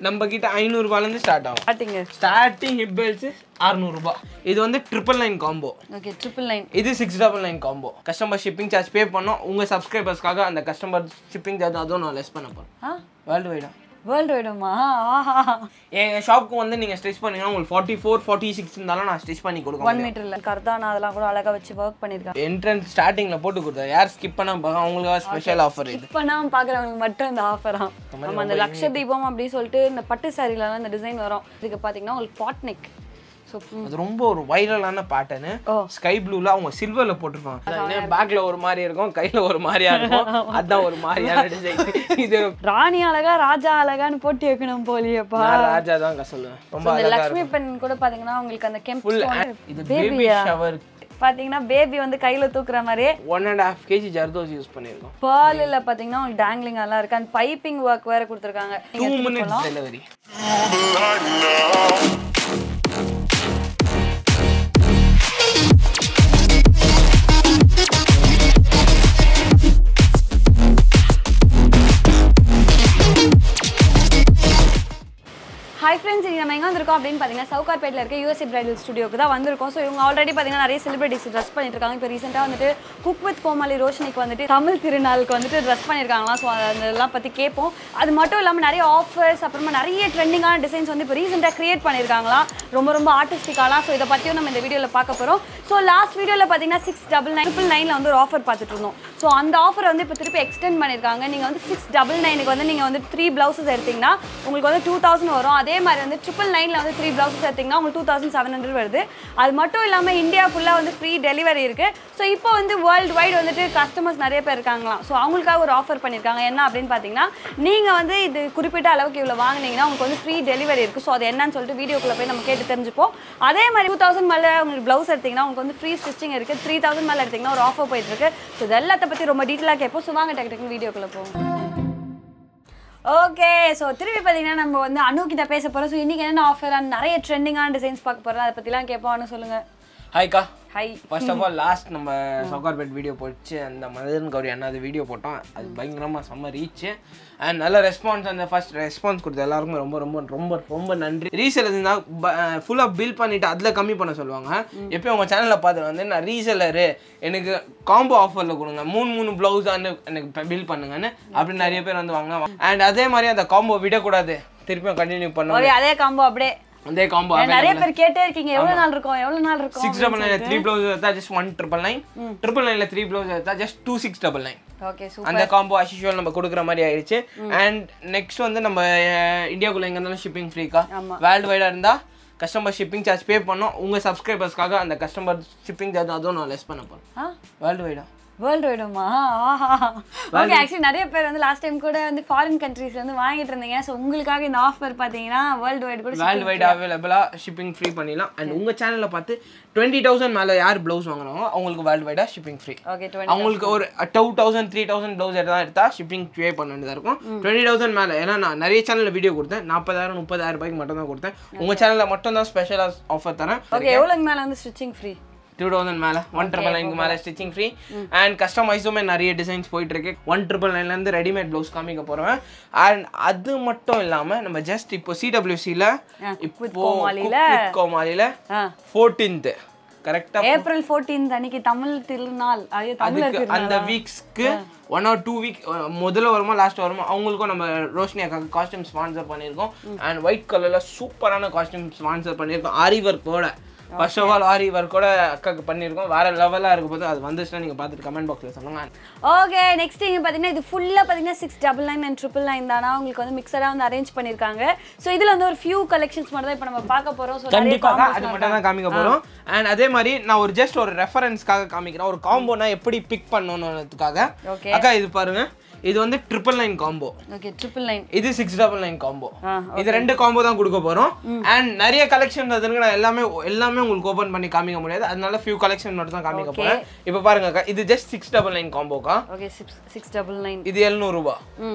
நம்ம கிட்ட ஐநூறுபாலேருந்து ஸ்டார்ட் ஆகும் ஸ்டார்டிங்கு ஸ்டார்டிங் ஹிப் பெல்ட்ஸ் அறுநூறுபா இது வந்து triple nine combo okay triple nine இது six double nine combo customer shipping charge pay பண்ணோம் உங்கள் சப்ஸ்கிரைபர்ஸ்க்காக அந்த கஸ்டமர் ஷிப்பிங் சார்ஜ் அதுவும் நான் லெஸ் பண்ண போகிறேன் ஆ வேர்ல்டு வைடா வேர்ல்டு வைடுமா ஆஹா என் ஷாப்புக்கு வந்து நீங்கள் ஸ்டிச் பண்ணீங்கன்னா உங்களுக்கு ஃபார்ட்டி ஃபோர் ஃபார்ட்டி சிக்ஸ் இருந்தாலும் நான் ஸ்டிச் பண்ணி கொடுக்க ஒன் மீட்டர்ல கர்தானா அதெல்லாம் கூட அழகா வச்சு ஒர்க் பண்ணிருக்காங்க என்ட்ரன்ஸ் ஸ்டார்டிங்கில் போட்டு கொடுத்தேன் யார் ஸ்கிப் பண்ணாம பார்க்க அவங்களுக்காக ஸ்பெஷல் ஆஃபர் இது இப்போ நான் பாக்குறவங்களுக்கு மட்டும் இந்த ஆஃபரா நம்ம அந்த லக்ஷ தீபம் அப்படின்னு சொல்லிட்டு இந்த பட்டு சாரிலலாம் இந்த டிசைன் வரும் இதுக்கு பாத்தீங்கன்னா உங்களுக்கு பாட் நெக் ஸோ அது ரொம்ப ஒரு வைரலான பேட்டர்னு ஓ. ஸ்கை ப்ளூல அவங்க சில்வர்ல போட்டிருப்பாங்க பேக்ல ஒரு மாதிரி இருக்கும் கையில ஒரு மாதிரியா இருக்கும் அதான் ஒரு மாதிரியான டிசைன் இது ராணி அழகா ராஜா அழகான்னு போட்டி வைக்கணும் போலியப்பா நான் ராஜா தான் சொல்லுவேன் ரொம்ப இந்த அழகா லக்ஷ்மி பெண் கூட பாத்தீங்கன்னா உங்களுக்கு அந்த கெம்ப் ஃபுல் stone இது பேபி பேபியா ஷவர் பாத்தீங்கன்னா பேபி வந்து கையில தூக்குற மாதிரியே ஒன் அண்ட் ஹாஃப் கேஜி ஜர்தோஸ் யூஸ் பண்ணியிருக்கோம் பேர்லில் பாத்தீங்கன்னா உங்களுக்கு டேங்லிங் எல்லாம் இருக்கு அந்த பைப்பிங் ஒர்க் வேற கொடுத்துருக்காங்க two minutes delivery hi friends இங்கே நம்ம எங்கே வந்திருக்கோம் அப்படின்னு பார்த்தீங்கன்னா சவுகார்பேட்டில் இருக்க யூஎஸ்ஏ பிரைடல் ஸ்டுடியோக்கு தான் வந்திருக்கோம் ஸோ இவங்க ஆல்ரெடி பார்த்தீங்கன்னா நிறைய செலிபிரிட்டிஸ் ட்ரெஸ் பண்ணிட்டு இருக்காங்க இப்போ ரீசெண்டாக வந்துட்டு குக் வித் கோமாளி ரோஷனிக்கு வந்துட்டு தமிழ் திருநாளுக்கு வந்துட்டு ட்ரெஸ் பண்ணியிருக்காங்களாம் ஸோ அதெல்லாம் பற்றி கேட்போம் அது மட்டும் இல்லாமல் நிறைய ஆஃபர்ஸ் அப்புறமா நிறைய ட்ரெண்டிங்கான டிசைன்ஸ் வந்து இப்போ ரீசெண்டாக கிரியேட் பண்ணியிருக்காங்களாம் ரொம்ப ரொம்ப ஆர்டிஸ்டிக்காலாம் ஸோ இதை பற்றியும் நம்ம இந்த வீடியோவில் பார்க்க போகிறோம் ஸோ லாஸ்ட் வீடியோவில் பார்த்தீங்கன்னா சிக்ஸ் டபுள் நைன் ட்ரிபிள் நைனில் வந்து ஒரு ஆஃபர் பார்த்துட்டு இருந்தோம் ஸோ அந்த ஆஃபர் வந்து இப்போ திருப்பி எக்ஸ்டெண்ட் பண்ணியிருக்காங்க நீங்கள் வந்து சிக்ஸ் டபுள் நைனுக்கு வந்து நீங்கள் வந்து த்ரீ ப்ளவுசஸ் எடுத்தீங்கன்னா உங்களுக்கு வந்து டூ தௌசண்ட் வரும் அதே மாதிரி வந்து ட்ரிபிள் நைனில் வந்து த்ரீ ப்ளவுசஸ் எடுத்தீங்கன்னா உங்களுக்கு டூ தௌசண்ட் செவன் ஹண்ட்ரட் வருது அது மட்டும் இல்லாமல் இந்தியா ஃபுல்லாக வந்து ஃப்ரீ டெலிவரி இருக்குது ஸோ இப்போ வந்து வேர்ல்டு வைடு வந்துட்டு கஸ்டமர்ஸ் நிறைய பேர் இருக்காங்களாம் ஸோ அவங்களுக்காக ஒரு ஆஃபர் பண்ணியிருக்காங்க என்ன அப்படின்னு பார்த்தீங்கன்னா நீங்கள் வந்து இது குறிப்பிட்ட அளவுக்கு இவ்வளோ வாங்குனீங்கன்னா உங்களுக்கு வந்து ஃப்ரீ டெலிவரி இருக்குது ஸோ அது என்னன்னு சொல்லிட்டு வீடியோக்குள்ளே போய் நம்ம கேட்டு தெரிஞ்சுப்போம் அதே மாதிரி டூ தௌசண்ட் மேலே உங்களுக்கு ப்ளவுஸ் எடுத்தீங்கன்னா உங்களுக்கு வந்து ஃப்ரீ ஸ்டிச்சிங் இருக்குது த்ரீ தௌசண்ட் மேலே எடுத்தீங்கன்னா ஒரு ஆஃபர் போயிட்டு இருக்கு ஸோ இது எல்லாத்த பற்றி ரொம்ப டீட்டெயிலாக கேட்போம் ஸோ வாங்க டக்கு டக்குன்னு வீடியோக்குள்ளே போவோம் ஓகே ஸோ திருப்பி பார்த்தீங்கன்னா நம்ம வந்து அனு கிட்ட பேச போகிறோம் ஸோ இன்றைக்கி என்னென்ன ஆஃபர் நிறைய ட்ரெண்டிங்கான டிசைன்ஸ் பார்க்க போகிறோம் அதை பற்றிலாம் கேட்போம் அனு சொல்லுங்கள் ஹாய்க்கா hi first of all last நம்ம சவுகார்பேட் வீடியோ போச்சு அந்த மதன் கௌரி அண்ணா அது வீடியோ போட்டோம் அது பயங்கரமாக செம்ம ரீச் அண்ட் நல்ல ரெஸ்பான்ஸ் அந்த ஃபர்ஸ்ட் ரெஸ்பான்ஸ் கொடுத்த எல்லாருக்குமே ரொம்ப ரொம்ப ரொம்ப ரொம்ப நன்றி ரீசேலர் இருந்தால் ஃபுல்லாக பில் பண்ணிட்டு அதில் கம்மி பண்ண சொல்லுவாங்க எப்பயும் உங்கள் சேனலில் பார்த்துட்டு வந்து நான் ரீசேலரு எனக்கு காம்போ ஆஃபரில் கொடுங்க மூணு மூணு ப்ளவுஸ் எனக்கு பில் பண்ணுங்கன்னு அப்படி நிறைய பேர் வந்து வாங்க அண்ட் அதே மாதிரி அந்த காம்போ விடக்கூடாது திருப்பியும் கண்டினியூ பண்ணுவோம் ஓகே அதே காம்போ அப்படியே அதே காம்போ நிறைய பேர் கேட்டே இருக்கீங்க எவ்வளோ நாள் இருக்கும் எவ்வளோ நாள் இருக்கும் six double nine three blouse எடுத்தா just one triple nine triple நைன்ல த்ரீ ப்ளவுஸ் எடுத்தா just two six double nine okay super அந்த காம்போ அசிஷுவல் நம்ம கொடுக்குற மாதிரி ஆயிடுச்சு அண்ட் நெக்ஸ்ட் வந்து நம்ம அஹ், இந்தியாக்குள்ள எங்க இருந்தாலும் ஷிப்பிங் ஃப்ரீக்கா ஆமா. வேர்ல்டு வைடா இருந்தா கஸ்டமர் ஷிப்பிங் சார்ஜ் பே பண்ணோம் உங்க சப்ஸ்கிரைபர்ஸ்க்காக அந்த கஸ்டமர் ஷிப்பிங் சார்ஜ் அதுவும் நான் லெஸ் பண்ண போறேன் ஆ வேர்ல்டு வைடா வேர்ல்டு வைடுமா ஆஹா ஓகே ஆக்சுவலி நிறைய பேர் வந்து லாஸ்ட் டைம் கூட வந்து ஃபாரின் கண்ட்ரீஸ்ல வந்து வாங்கிட்டு இருந்தீங்க ஸோ உங்களுக்காக இந்த ஆஃபர் பார்த்தீங்கன்னா வேர்ல்டு வைடு கூட வேர்ல்டு வைட் அவைலபிளா ஷிப்பிங் ஃப்ரீ பண்ணிடலாம் அண்ட் உங்க சேனல்ல பார்த்து டுவெண்ட்டி தௌசண்ட் மேல யார் ப்ளவுஸ் வாங்குறாங்களோ அவங்களுக்கு வேர்ல்டு வைடா ஷிப்பிங் ஃப்ரீ ஓகே டுவெண்ட்டி அவங்களுக்கு ஒரு two thousand three thousand blouse எடுத்தா எடுத்தா ஷிப்பிங் பே பண்ண வேண்டியதாக இருக்கும் டுவெண்ட்டி தௌசண்ட் மேலே ஏன்னா நான் நிறைய சேனலில் வீடியோ கொடுத்தேன் நாற்பதாயிரம் முப்பதாயிரம் ரூபாய்க்கு மட்டும் தான் கொடுத்தேன் உங்கள் சேனலில் மட்டும் தான் ஸ்பெஷலாக ஆஃபர் தரேன் ஓகே எவ்வளோக்கு மேலே வந்து ஸ்டிச்சிங் ஃப்ரீ டூ தௌசண்ட் மேலே ஒன் ட்ரிபிள் நைனுக்கு மேலே ஸ்டிச்சிங் ஃப்ரீ அண்ட் கஸ்டமைஸுமே நிறைய டிசைன்ஸ் போயிட்டு இருக்கு ஒன் ட்ரிபிள் நைன்லேருந்து ரெடிமேட் ப்ளவுஸ் காமிக்க போகிறேன் அண்ட் அது மட்டும் இல்லாமல் நம்ம ஜஸ்ட் இப்போ சிடபிள்யூசியில் இப்போ கோமாளில. கோமாளியில் ஆ ஃபோர்டீன்த்து கரெக்டாக ஏப்ரல் ஃபோர்டீன்த் அன்னைக்கு தமிழ் திருநாள் ஐயோ தமிழர் அதுக்கு அந்த வீக்ஸ்க்கு ஒன் ஆர் டூ வீக் முதல்ல வருமா லாஸ்ட் வருமா அவங்களுக்கும் நம்ம ரோஷினி அக்காக்கு காஸ்டியூம் ஸ்பான்சர் பண்ணியிருக்கோம் அண்ட் ஒயிட் கலர்ல சூப்பரான காஸ்டியூம் ஸ்பான்சர் பண்ணியிருக்கோம் ஆரி ஒர்க்கோட ஃபர்ஸ்ட் ஆஃப் ஆல் ஆரி ஒர்க்கோட அக்காக்கு பண்ணியிருக்கோம் வேற லெவலாக இருக்க போது அது வந்துச்சுன்னா நீங்கள் பார்த்துட்டு கமெண்ட் பாக்ஸில் சொல்லுங்க ஓகே நெக்ஸ்ட் இங்கே பார்த்தீங்கன்னா இது ஃபுல்லாக பார்த்தீங்கன்னா six double nine and triple nine தானா உங்களுக்கு வந்து மிக்சடாக வந்து அரேஞ்ச் பண்ணியிருக்காங்க ஸோ இதில் வந்து ஒரு ஃபியூ கலெக்ஷன்ஸ் மட்டும் தான் இப்போ நம்ம பார்க்க போகிறோம் ஸோ நிறைய கண்டிப்பாக அது மட்டும் தான் காமிக்க போகிறோம் அண்ட் அதே மாதிரி நான் ஒரு ஜஸ்ட் ஒரு ரெஃபரன்ஸ்க்காக காமிக்கிறேன் ஒரு காம்போனா எப்படி பிக் பண்ணணுன்றதுக்காக ஓகே அக்கா இது பாருங்க இது வந்து triple nine combo okay triple nine இது சிக்ஸ் டபுள் நைன் காம்போ ஆ இது ரெண்டு காம்போ தான் கொடுக்க போறோம் அண்ட் நிறைய கலெக்ஷன் இருக்கு நான் எல்லாமே எல்லாமே உங்களுக்கு ஓபன் பண்ணி காமிக்க முடியாது அதனால ஃபியூ கலெக்ஷன் மட்டும் தான் காமிக்க Okay. போறேன் இப்போ பாருங்க அக்கா, இது ஜஸ்ட் சிக்ஸ் டபுள் நைன் காம்போக்கா okay six six double nine இது 700 ரூபாய் ம்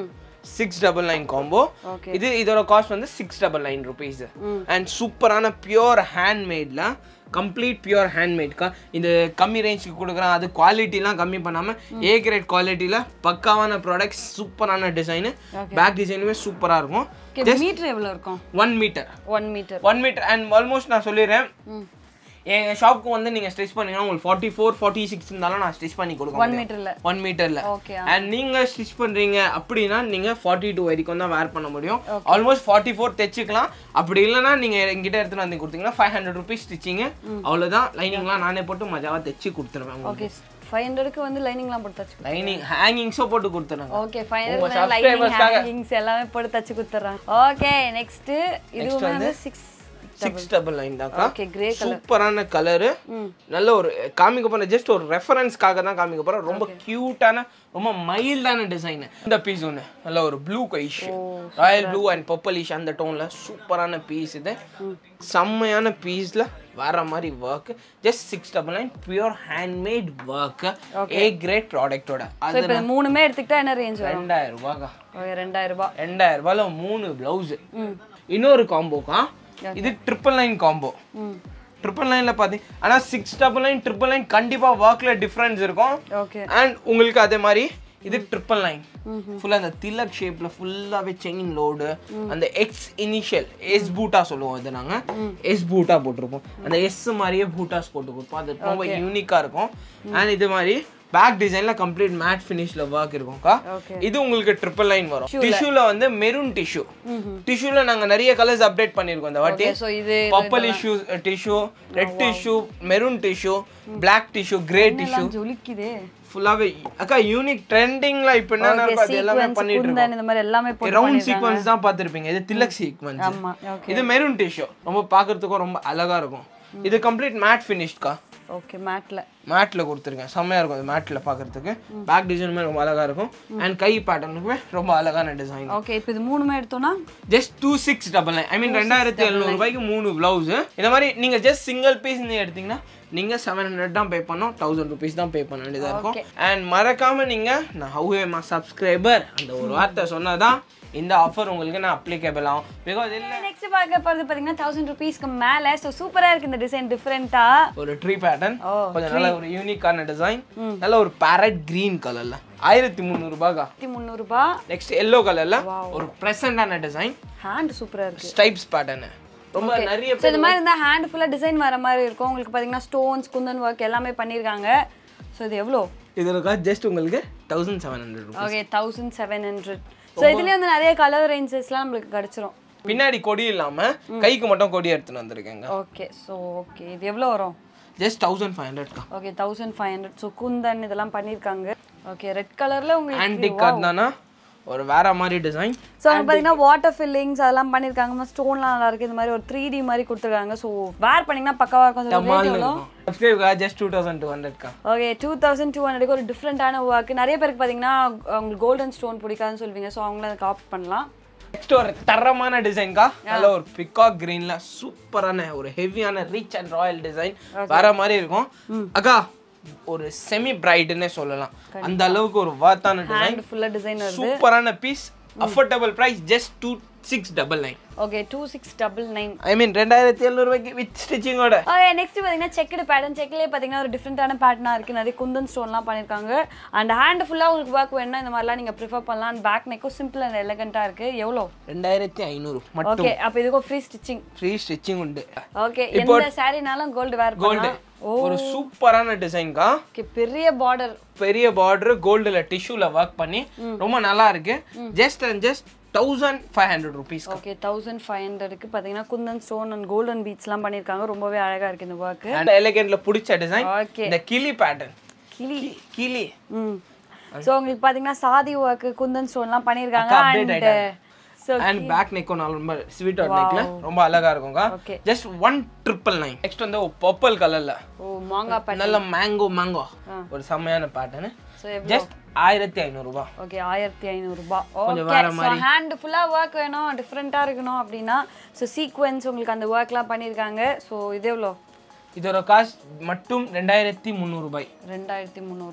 six double nine combo okay இது இதோட காஸ்ட் வந்து six double nine rupees and சூப்பரான பியோர் ஹேண்ட்மேட்ல கம்ப்ளீட் பியோர் ஹேண்ட்மேட்க்கா இந்த கம்மி ரேஞ்சுக்கு கொடுக்குறேன் அது குவாலிட்டிலாம் கம்மி பண்ணாமல் ஏ கிரேட் குவாலிட்டியில் பக்காவான ப்ராடக்ட்ஸ் சூப்பரான டிசைனு பேக் டிசைனுமே சூப்பராக இருக்கும் ஓகே மீட்டர் எவ்வளோ இருக்கும் one meter one meter one meter and almost நான் சொல்லிடுறேன் ம் என் ஷாப்க்கு வந்து நீங்கள் ஸ்டிச் பண்ணீங்கன்னா உங்களுக்கு ஃபார்ட்டி ஃபோர் ஃபார்ட்டி சிக்ஸ் இருந்தாலும் நான் ஸ்டிச் பண்ணி கொடுக்க ஒன் மீட்டரில் ஒன் மீட்டரில் ஓகே அண்ட் நீங்கள் ஸ்டிச் பண்ணுறீங்க அப்படின்னா நீங்கள் ஃபார்ட்டி டூ வரைக்கும் தான் வேர் பண்ண முடியும் ஆல்மோஸ்ட் ஃபார்ட்டி ஃபோர் தைச்சிக்கலாம் அப்படி இல்லைனா நீங்கள் எங்கிட்ட எடுத்துகிட்டு வந்து கொடுத்தீங்கன்னா ஃபைவ் ஹண்ட்ரட் ருபீஸ் ஸ்டிச்சிங்கு அவ்வளோதான் லைனிங்லாம் நானே போட்டு மஜாவாக தைச்சி கொடுத்துருவேன் உங்களுக்கு ஓகே ஃபைவ் ஹண்ட்ரடுக்கு வந்து லைனிங்லாம் போட்டு தச்சு லைனிங் ஹேங்கிங்ஸோ போட்டு கொடுத்துருங்க ஓகே ஃபைவ் உங்க ஹண்ட்ரட் லைனிங் subscribers-க்காக. ஹேங்கிங்ஸ் எல்லாமே போட்டு தச்சு கொடுத்துட்றேன் ஓகே நெக்ஸ்ட் இதுவுமே வந்து சிக்ஸ் சிக்ஸ் டபுள் நைன் தான்க்கா ஓகே கிரே சூப்பரான கலரு ம் நல்ல ஒரு காமிக்க போன ஜஸ்ட் ஒரு ரெஃபரன்ஸ்க்காக தான் காமிக்க போறேன் ரொம்ப கியூட்டான ரொம்ப மைல்டான டிசைன் இந்த பீஸ் ஒன்று நல்ல ஒரு ப்ளூ கைஷ் ராயல் ப்ளூ அண்ட் பர்பிளிஷ் அந்த டோன்ல சூப்பரான பீஸ் இது செம்மையான பீஸ்ல வேற மாதிரி work just six double nine pure handmade work a great ப்ராடக்டோட ஸோ அது இப்போ மூணுமே எடுத்துக்கிட்டா என்ன ரேஞ்ச் வரும் ரெண்டாயிரம் ரூபாய்க்கா ஓகே ரெண்டாயிரம் ரூபாய் ரெண்டாயிரம் ரூபாயில மூணு பிளவுஸ் ம் இன்னொரு காம்போக்கா இது ட்ரிபிள் நைன் காம்போ ம் ட்ரிபிள் நைனில் பார்த்தீங்க ஆனால் six double nine triple nine கண்டிப்பாக ஒர்க்கில் டிஃப்ரென்ஸ் இருக்கும் ஓகே அண்ட் உங்களுக்கு அதே மாதிரி இது ட்ரிபிள் நைன் ஃபுல்லாக அந்த திலக் ஷேப்பில் ஃபுல்லாகவே செயின் லோடு அந்த எக்ஸ் இனிஷியல் எஸ் பூட்டா சொல்லுவோம் இது நாங்கள் எஸ் பூட்டா போட்டிருப்போம் அந்த எஸ் மாதிரியே பூட்டாஸ் போட்டு கொடுப்போம் அது ரொம்ப யூனிக்காக இருக்கும் அண்ட் இது மாதிரி பேக் டிசைனில் கம்ப்ளீட் மேட் ஃபினிஷில் ஒர்க் இருக்கும்க்கா ஓகே இது உங்களுக்கு ட்ரிபிள் லைன் வரும் டிஷ்யூல வந்து மெரூன் டிஷ்யூ டிஷ்யூல நாங்க நிறைய கலர்ஸ் அப்டேட் பண்ணிருக்கோம் இந்த வாட்டி ஸோ இது purple issue tissue red tissue maroon tissue black tissue grey tissue எல்லாம் ஜொலிக்குது ஃபுல்லாவே அக்கா யூனிக் ட்ரெண்டிங்ல இப்போ என்ன இருக்கும் அது எல்லாமே சீக்வென்ஸ் பண்ணிட்டு இருக்கோம் குந்தன் இந்த மாதிரி எல்லாமே போட்டு ரவுண்ட் சீக்வன்ஸ் தான் பார்த்திருப்பீங்க இது திலக் சீக்வன்ஸ் ஆமா ஓகே இது மெரூன் டிஷ்யூ ரொம்ப பார்க்கறதுக்கும் ரொம்ப அழகா இருக்கும் இது கம்ப்ளீட் மேட் ஃபினிஷ்ட்கா ஓகே மேட்ல மேட்ல கொடுத்துருக்கேன் செம்மையா இருக்கும் இது மேட்ல பார்க்கறதுக்கு பேக் டிசைனுமே ரொம்ப அழகா இருக்கும் அண்ட் கை பேட்டர்னுக்குமே ரொம்ப அழகான டிசைன் ஓகே இப்போ இது மூணுமே எடுத்தோம்னா just two six double nine I mean ரெண்டாயிரத்தி எழுநூறு ரூபாய்க்கு மூணு பிளவுஸ் இந்த மாதிரி நீங்க ஜஸ்ட் சிங்கிள் பீஸ் நீங்க எடுத்தீங்கன்னா நீங்க செவன் ஹண்ட்ரட் தான் பே பண்ணோம் தௌசண்ட் ருபீஸ் தான் பே பண்ண வேண்டியதா இருக்கும் அண்ட் மறக்காம நீங்க நான் ஹவு ஏ மா சப்ஸ்கிரைபர் அந்த ஒரு வார்த்தை சொன்னாதான் இந்த ஆஃபர் உங்களுக்கு நான் அப்ளிகேபிள் ஆகும் பிகாஸ் இல்லை நெக்ஸ்ட் பார்க்க போகிறது பார்த்தீங்கன்னா தௌசண்ட் ருபீஸ்க்கு மேலே ஸோ சூப்பராக இருக்கு இந்த டிசைன் டிஃப்ரெண்ட்டா ஒரு ட்ரீ பேட்டர்ன் ஓ, கொஞ்சம் நல்ல ஒரு யூனிக்கான டிசைன் நல்ல ஒரு பேரட் கிரீன் கலர்ல ஆயிரத்தி முந்நூறுபாக்கா ஆயிரத்தி முந்நூறுபா நெக்ஸ்ட் எல்லோ கலர்ல ஒரு ப்ரெசண்டான டிசைன் ஹேண்ட் சூப்பராக இருக்கு ஸ்டைப்ஸ் பேட்டர்னு ரொம்ப நிறைய ஸோ இந்த மாதிரி இருந்தால் ஹேண்ட் ஃபுல்லாக டிசைன் வர மாதிரி இருக்கும் உங்களுக்கு பார்த்தீங்கன்னா ஸ்டோன்ஸ் குந்தன் ஒர்க் எல்லாமே பண்ணியிருக்காங்க ஸோ இது எவ்வளோ இதோட ஜஸ்ட் உங்களுக்கு thousand seven hundred okay thousand seven hundred so இதுலேயே வந்து நிறைய கலர் ரேஞ்சஸ்லாம் நம்மளுக்கு கிடச்சிரும் பின்னாடி கொடி இல்லாம கைக்கு மட்டும் கொடி எடுத்துன்னு வந்திருக்கேங்க ஓகே ஸோ ஓகே இது எவ்வளோ வரும் ஜஸ்ட் தௌசண்ட் ஃபைவ் ஹண்ட்ரட்க்கா okay thousand five hundred so kundan இதெல்லாம் பண்ணியிருக்காங்க ஓகே ரெட் கலரில் உங்களுக்கு ஆன்டிக் கார்ட் தானா ஒரு வேற மாதிரி டிசைன் ஸோ அங்கே பார்த்தீங்கன்னா வாட்டர் ஃபில்லிங்ஸ் அதெல்லாம் பண்ணியிருக்காங்க ஸ்டோன்லாம் நல்லா இருக்கு இந்த மாதிரி ஒரு த்ரீ டி மாதிரி கொடுத்துருக்காங்க ஸோ வேர் பண்ணிங்கன்னா பக்காவாக இருக்கும் So, rate எவ்வளோ சப்ஸ்கிரைப்கா ஜஸ்ட் டூ தௌசண்ட் டூ ஹண்ட்ரட்க்கா ஓகே டூ தௌசண்ட் டூ ஹண்ட்ரடுக்கு ஒரு டிஃப்ரெண்ட்டான ஒர்க் நிறைய பேருக்கு பார்த்தீங்கன்னா உங்களுக்கு கோல்டன் ஸ்டோன் பிடிக்காதுன்னு சொல்லுவீங்க ஸோ அவங்கள அதுக்கு ஆப்ட் பண்ணலாம் நெக்ஸ்ட் ஒரு தரமான டிசைன்க்கா நல்ல ஒரு பிகாக் கிரீன்ல சூப்பரான ஒரு ஹெவியான ரிச் அண்ட் ராயல் டிசைன் வேற மாதிரி இருக்கும் அக்கா ஒரு செமி பிரைட்னே சொல்லலாம் அந்த அளவுக்கு ஒரு வாத்தான டிசைன் ஹேண்ட் ஃபுல்லாக டிசைன் வருது சூப்பரான piece affordable price just two six double nine okay two six double nine I mean ரெண்டாயிரத்தி எழுநூறுபாய்க்கு வித் ஸ்டிச்சிங்கோட ஓகே நெக்ஸ்ட் பார்த்தீங்கன்னா செக்குடு பேட்டர்ன் செக்லேயே பார்த்தீங்கன்னா ஒரு டிஃப்ரெண்ட்டான பேட்டர்னாக இருக்குது நிறைய குந்தன் ஸ்டோன்லாம் பண்ணியிருக்காங்க அண்ட் ஹேண்ட் ஃபுல்லாக உங்களுக்கு ஒர்க் வேணும்னா இந்த மாதிரிலாம் நீங்கள் ப்ரிஃபர் பண்ணலாம் அண்ட் பேக் நெக்கும் சிம்பிள் அண்ட் எலகண்ட்டாக இருக்குது எவ்வளோ ரெண்டாயிரத்தி ஐநூறு மட்டும் ஓகே அப்போ இதுக்கும் ஃப்ரீ ஸ்டிச்சிங் ஃப்ரீ ஸ்டிச்சிங் உண்டு ஓகே எந்த சாரினாலும் கோல்டு வேர் கோல்டு பண்ணலாம் ஓ ஒரு சூப்பரான டிசைன்க்கா ஓகே பெரிய பார்டர் பெரிய பார்டர் கோல்டுல டிஷ்யூல ஒர்க் பண்ணி ரொம்ப நல்லா இருக்கு just and just thousand five hundred rupees okay thousand five ஹண்ட்ரடுக்கு பார்த்தீங்கன்னா குந்தன் ஸ்டோன் அண்ட் கோல்டன் பீட்ஸ்லாம் பண்ணியிருக்காங்க ரொம்பவே அழகாக இருக்குது இந்த ஒர்க்கு அண்ட் எலகென்ட்ல பிடிச்ச டிசைன் ஓகே இந்த கிளி பேட்டர்ன் கிளி கிளி ம் ஸோ உங்களுக்கு பார்த்தீங்கன்னா சாதி ஒர்க்கு குந்தன் ஸ்டோன்லாம் பண்ணியிருக்காங்க அக்கா update அண்ட் ஆயிட்டாங்க. ஸோ அண்ட் பேக் நெக்கும் நல்ல ரொம்ப ஸ்வீட் அவுட் நெக்ல ரொம்ப அழகா இருக்கும்க்கா Okay. Just one triple nine next வந்து பர்பிள் கலர்ல ஓ மாங்காய் பேட்டர்ன் நல்ல மேங்கோ மேங்கோ ஒரு செம்மையான பேட்டர்ன் ஸோ ஜஸ்ட் ஆயிரத்தி ஐநூறுரூபா ஓகே ஆயிரத்தி ஐநூறுரூபா கொஞ்சம் ஓகே வேற ஸோ ஹேண்ட் ஃபுல்லாக ஒர்க் வேணும் டிஃப்ரெண்ட்டாக இருக்கணும் அப்படின்னா ஸோ சீக்வென்ஸ் உங்களுக்கு அந்த ஒர்க்லாம் பண்ணியிருக்காங்க ஸோ இது எவ்வளோ இதோட காஸ்ட் மட்டும் ரெண்டாயிரத்தி முந்நூறுபாய் ரெண்டாயிரத்தி முந்நூறுரூபா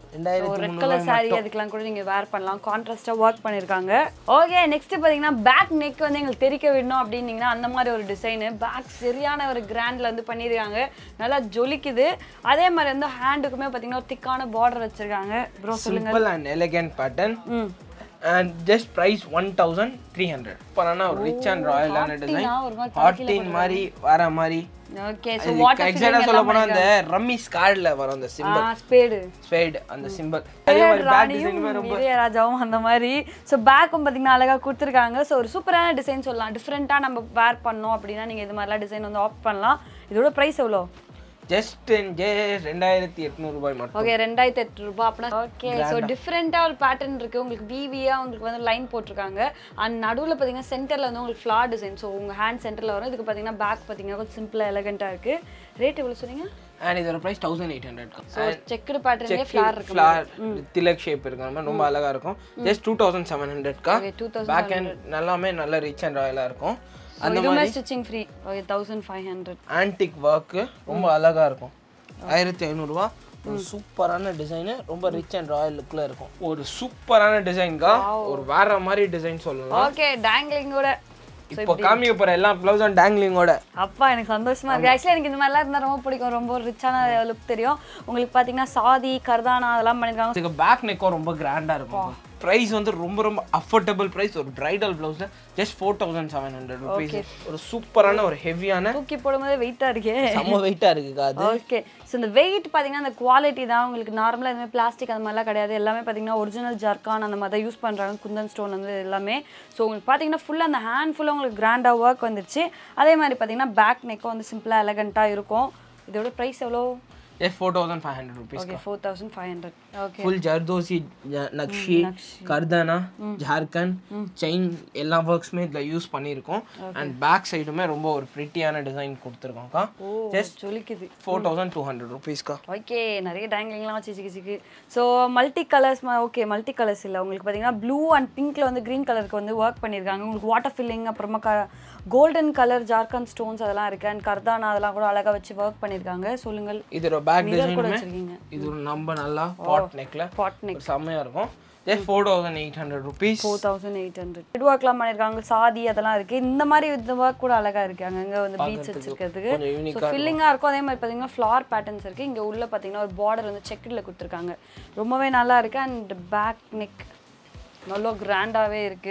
ரெண்டாயிரத்தி ரெட் கலர் saree அதுக்கெல்லாம் கூட நீங்கள் வேர் பண்ணலாம் கான்ட்ராஸ்டாக ஒர்க் பண்ணியிருக்காங்க ஓகே நெக்ஸ்ட் பார்த்தீங்கன்னா பேக் நெக் வந்து எங்களுக்கு தெரிக்க விடணும் அப்படின்னீங்கன்னா அந்த மாதிரி ஒரு டிசைனு பேக் சரியான ஒரு கிராண்டில் வந்து பண்ணியிருக்காங்க நல்லா ஜொலிக்குது அதே மாதிரி வந்து ஹேண்டுக்குமே பார்த்தீங்கன்னா ஒரு திக்கான பார்டர் வச்சுருக்காங்க ப்ரோ சொல்லுங்க சிம்பிள் அண்ட் எலிகன்ட் பேட்டர்ன் ம் and just price one thousand three hundred சூப்பரான ஒரு ரிச் அண்ட் ராயலான டிசைன் ஹாட்டினா ஒரு மாதிரி ஹார்டின் மாதிரி வர மாதிரி ஓகே ஸோ வாட்டர் எக்ஸாக்டா சொல்ல போனா அந்த ரம்மி ஸ்கார்ட்ல வரும் அந்த சிம்பிள் ஸ்பேடு ஸ்பேட் அந்த சிம்பிள் அதே மாதிரி பேக் ராணியும் டிசைனுமே ரொம்ப இளையராஜாவும் அந்த மாதிரி ஸோ பேக்கும் பார்த்தீங்கன்னா அழகாக கொடுத்துருக்காங்க ஸோ ஒரு சூப்பரான டிசைன் சொல்லலாம் டிஃப்ரெண்ட்டாக நம்ம வேர் பண்ணோம் அப்படின்னா நீங்கள் இது மாதிரிலாம் டிசைன் வந்து ஆப்ட் பண்ணலாம் இதோட ப்ரைஸ் எவ்வளோ ஜஸ்ட் ஜஸ்ட் ரெண்டாயிரத்தி எட்நூறு ரூபாய் மட்டும் ஓகே ரெண்டாயிரத்தி எட்டு ரூபாய் அப்படின்னா ஓகே ஸோ டிஃப்ரெண்ட்டாக ஒரு பேட்டர்ன் இருக்குது உங்களுக்கு விவியாக உங்களுக்கு வந்து லைன் போட்டிருக்காங்க அண்ட் நடுவில் பார்த்தீங்கன்னா சென்டரில் வந்து உங்களுக்கு ஃப்ளார் டிசைன் ஸோ உங்கள் ஹேண்ட் சென்டரில் வரும் இதுக்கு பார்த்தீங்கன்னா பேக் பார்த்தீங்கன்னா கொஞ்சம் சிம்பிளாக எலகண்ட்டாக இருக்குது ரேட் எவ்வளோ சொன்னீங்க அண்ட் இதோட price thousand eight hundred so checked பேட்டர்ன்லேயே ஃப்ளார் இருக்கு ஃப்ளார் திலக் ஷேப் இருக்கிற மாதிரி ரொம்ப அழகா இருக்கும் ஜஸ்ட் டூ தௌசண்ட் செவன் ஹண்ட்ரட்க்கா okay two thousand back and நல்லாமே நல்ல ரிச் அண்ட் ராயலா இருக்கும் இதுவுமே stitching free okay thousand five hundred antique work ரொம்ப அழகா இருக்கும் ஆயிரத்தி ஐநூறுரூவா ஒரு சூப்பரான டிசைனு ரொம்ப ரிச் அண்ட் ராயல் லுக்கில் இருக்கும் ஒரு சூப்பரான டிசைன்க்கா ஒரு வேற மாதிரி டிசைன் சொல்லலாம் ஓகே டேங்லிங்கோட இப்போ காமிக்க போற எல்லா ப்ளவுஸும் டேங்லிங்கோட அப்பா எனக்கு சந்தோஷமா இருக்கு ஆக்சுவலி எனக்கு இந்த மாதிரிலாம் இருந்தால் ரொம்ப பிடிக்கும் ரொம்ப ரிச்சான லுக் தெரியும் உங்களுக்கு பார்த்தீங்கன்னா சாதி கர்தானா அதெல்லாம் பண்ணியிருக்காங்க இதுக்கு பேக் நெக்கும் ரொம்ப கிராண்டா இருக்கும் ப்ரைஸ் வந்து ரொம்ப ரொம்ப அஃபோர்டபுள் ப்ரைஸ் ஒரு பிரைடல் ப்ளவுஸ்ல just four thousand seven hundred rupees ஒரு சூப்பரான ஒரு ஹெவியான தூக்கி போடும்போது வெயிட்டாக இருக்கே செம்ம வெயிட்டா இருக்குக்கா அது ஓகே ஸோ இந்த வெயிட் பார்த்தீங்கன்னா அந்த குவாலிட்டி தான் உங்களுக்கு நார்மலாக எதுவுமே பிளாஸ்டிக் அந்த மாதிரிலாம் கிடையாது எல்லாமே பார்த்தீங்கன்னா ஒரிஜினல் ஜர்கான் அந்த மாதிரி தான் யூஸ் பண்ணுறாங்க குந்தன் ஸ்டோன் வந்து எல்லாமே ஸோ உங்களுக்கு பார்த்தீங்கன்னா ஃபுல்லாக அந்த ஹேண்ட் ஃபுல்லாக உங்களுக்கு கிராண்டாக ஒர்க் வந்துருச்சு அதே மாதிரி பார்த்தீங்கன்னா பேக் நெக்கும் வந்து சிம்பிளாக எலகண்ட்டாக இருக்கும் இதோட ப்ரைஸ் எவ்வளோ just four thousand five hundred rupees okay four thousand five hundred okay full ஜர்தோசி ஜ- நக்ஷி கர்தானா ஜார்க்கண்ட் செயின் எல்லா ஒர்க்ஸுமே இதில் யூஸ் பண்ணியிருக்கோம் அண்ட் பேக் சைடுமே ரொம்ப ஒரு ப்ரிட்டியான டிசைன் கொடுத்துருக்கோம்க்கா ஜஸ்ட் ஜொலிக்குது ஃபோர் தௌசண்ட் டூ ஹண்ட்ரட் ருபீஸ்க்கா ஓகே நிறைய டேங்லிங்லாம் வச்சு சிக்கு சிக்கு so multi colours okay multi colours இல்லை உங்களுக்கு பார்த்தீங்கன்னா ப்ளூ அண்ட் பிங்க்ல வந்து க்ரீன் கலருக்கு வந்து ஒர்க் பண்ணியிருக்காங்க உங்களுக்கு வாட்டர் ஃபில்லிங் அப்புறமா க கோல்டன் கலர் ஜார்க்கண்ட் ஸ்டோன்ஸ் அதெல்லாம் இருக்கு அண்ட் கர்தானா அதெல்லாம் கூட அழகாக வச்சு ஒர்க் பண்ணியிருக்காங்க சொல்லுங்கள் இதோட பேக் மிரர் கூட டிசைனுமே வச்சிருக்கீங்க இது ஒரு நம்ம நல்லா பாட் நெக்ல பாட் நெக் செம்மையாக இருக்கும் just four thousand eight hundred rupees four thousand eight hundred head ஒர்க்லாம் பண்ணியிருக்காங்க சாதி அதெல்லாம் இருக்கு இந்த மாதிரி இந்த ஒர்க் கூட அழகா இருக்கு அங்கங்க வந்து பீட்ஸ் வச்சிருக்கிறதுக்கு கொஞ்சம் unique ஸோ ஃபில்லிங்காக இருக்கும் அதே மாதிரி பார்த்தீங்கன்னா ஃப்ளார் பேட்டர்ன்ஸ் இருக்கு இங்க உள்ள பார்த்தீங்கன்னா ஒரு பார்டர் வந்து செக்கில் கொடுத்துருக்காங்க ரொம்பவே நல்லா இருக்கு அண்ட் பேக் நெக் நல்லா கிராண்டாவே இருக்கு